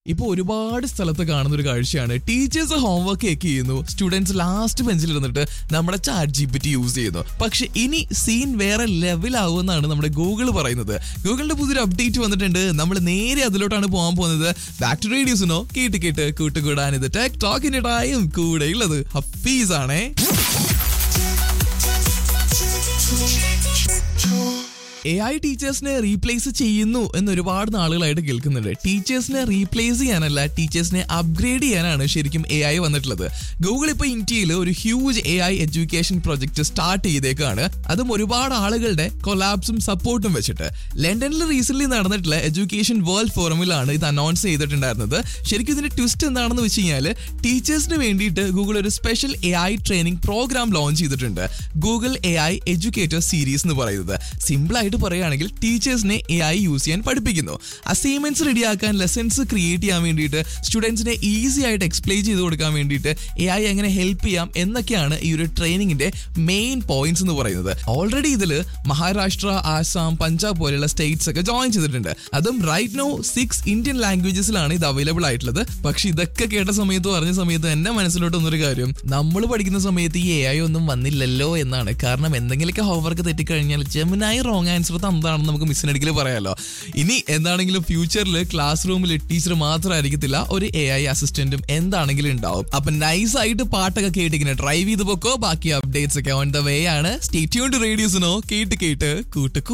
ഇപ്പൊ ഒരുപാട് സ്ഥലത്ത് കാണുന്ന ഒരു കാഴ്ചയാണ് ടീച്ചേഴ്സ് ഹോംവർക്ക് ഒക്കെ ചെയ്യുന്നു സ്റ്റുഡൻസ് ലാസ്റ്റ് ബെഞ്ചിൽ ഇരുന്നിട്ട് നമ്മുടെ chat G P T use ചെയ്യുന്നു പക്ഷെ ഇനി സീൻ വേറെ ലെവലാവുമെന്നാണ് നമ്മുടെ ഗൂഗിൾ പറയുന്നത് ഗൂഗിളിന്റെ പുതിയൊരു അപ്ഡേറ്റ് വന്നിട്ടുണ്ട് നമ്മൾ നേരെ അതിലോട്ടാണ് പോകാൻ പോകുന്നത് ബാക്ക് ടു റേഡിയോസിനോ കേട്ട് കേട്ട് കൂട്ടുകൂടാൻ ഇത് ടെക് ടോക്കിന്റെ ടൈം കൂടെ ഉള്ളത് ഹഫീസ് ആണേ എ ഐ ടീച്ചേഴ്സിനെ റീപ്ലേസ് ചെയ്യുന്നു എന്ന് ഒരുപാട് നാളുകളായിട്ട് കേൾക്കുന്നുണ്ട് ടീച്ചേഴ്സിനെ റീപ്ലേസ് ചെയ്യാനല്ല ടീച്ചേഴ്സിനെ അപ്ഗ്രേഡ് ചെയ്യാനാണ് ശരിക്കും എ ഐ വന്നിട്ടുള്ളത് ഗൂഗിൾ ഇപ്പോൾ ഇന്ത്യയിൽ ഒരു huge A I education project start ചെയ്തേക്കാണ് അതും ഒരുപാട് ആളുകളുടെ കൊലാബ്സും സപ്പോർട്ടും വെച്ചിട്ട് ലണ്ടനിൽ റീസെന്റ് നടന്നിട്ടുള്ള എഡ്യൂക്കേഷൻ വേൾഡ് ഫോറമിലാണ് ഇത് അനൗൺസ് ചെയ്തിട്ടുണ്ടായിരുന്നത് ശരിക്കും ഇതിന്റെ ട്വിസ്റ്റ് എന്താണെന്ന് വെച്ച് കഴിഞ്ഞാൽ ടീച്ചേഴ്സിന് വേണ്ടിയിട്ട് ഗൂഗിൾ ഒരു special A I training program launch ചെയ്തിട്ടുണ്ട് Google A I educator series എന്ന് പറയുന്നത് സിമ്പിൾ ആയിട്ട് പറയുകയാണെങ്കിൽ ടീച്ചേഴ്സിനെ എ ഐ യൂസ് ചെയ്യാൻ പഠിപ്പിക്കുന്നു അസൈൻമെന്റ്സ് റെഡിയാക്കാൻ ലെസൺസ് ക്രിയേറ്റ് ചെയ്യാൻ വേണ്ടിയിട്ട് സ്റ്റുഡൻസിനെ ഈസി ആയിട്ട് എക്സ്പ്ലെയിൻ ചെയ്ത് കൊടുക്കാൻ വേണ്ടിയിട്ട് എ ഐ എങ്ങനെ ഹെൽപ്പ് ചെയ്യാം എന്നൊക്കെയാണ് ഈ ഒരു ട്രെയിനിങ്ങിന്റെ മെയിൻ പോയിന്റ്സ് എന്ന് പറയുന്നത് ഓൾറെഡി ഇതിൽ മഹാരാഷ്ട്ര ആസാം പഞ്ചാബ് പോലെയുള്ള സ്റ്റേറ്റ്സ് ഒക്കെ ജോയിൻ ചെയ്തിട്ടുണ്ട് അതും റൈറ്റ് നോ സിക്സ് ഇന്ത്യൻ ലാംഗ്വേജസിലാണ് ഇത് അവൈലബിൾ ആയിട്ടുള്ളത് പക്ഷെ ഇതൊക്കെ കേട്ട സമയത്ത് പറഞ്ഞ സമയത്ത് എന്റെ മനസ്സിലോട്ട് വന്നൊരു കാര്യം നമ്മൾ പഠിക്കുന്ന സമയത്ത് ഈ എ ഐ ഒന്നും വന്നില്ലല്ലോ എന്നാണ് കാരണം എന്തെങ്കിലുമൊക്കെ ഹോംവർക്ക് തെറ്റിക്കഴിഞ്ഞാൽ ജെമിനായി റോങ് ആൻസർ തന്നതാണെന്ന് നമുക്ക് മിസ്സിനടിക്കൽ പറയാമല്ലോ ഇനി എന്താണെങ്കിലും ഫ്യൂച്ചറിൽ ക്ലാസ് റൂമിൽ ടീച്ചർ മാത്രമായിരിക്കത്തില്ല ഒരു എ ഐ അസിസ്റ്റന്റും എന്താണെങ്കിലും ഉണ്ടാവും അപ്പൊ നൈസ് ആയിട്ട് പാട്ടൊക്കെ കേട്ടിങ്ങനെ ഡ്രൈവ് ചെയ്ത് പൊക്കോ ബാക്കി അപ്ഡേറ്റ്സ് ഒക്കെ ഓൺ ദ വേ ആണ് സ്റ്റേറ്റ്യൂൺ റേഡിയോസിനോ കേട്ട് കേട്ട് കൂട്ടുക്കൂ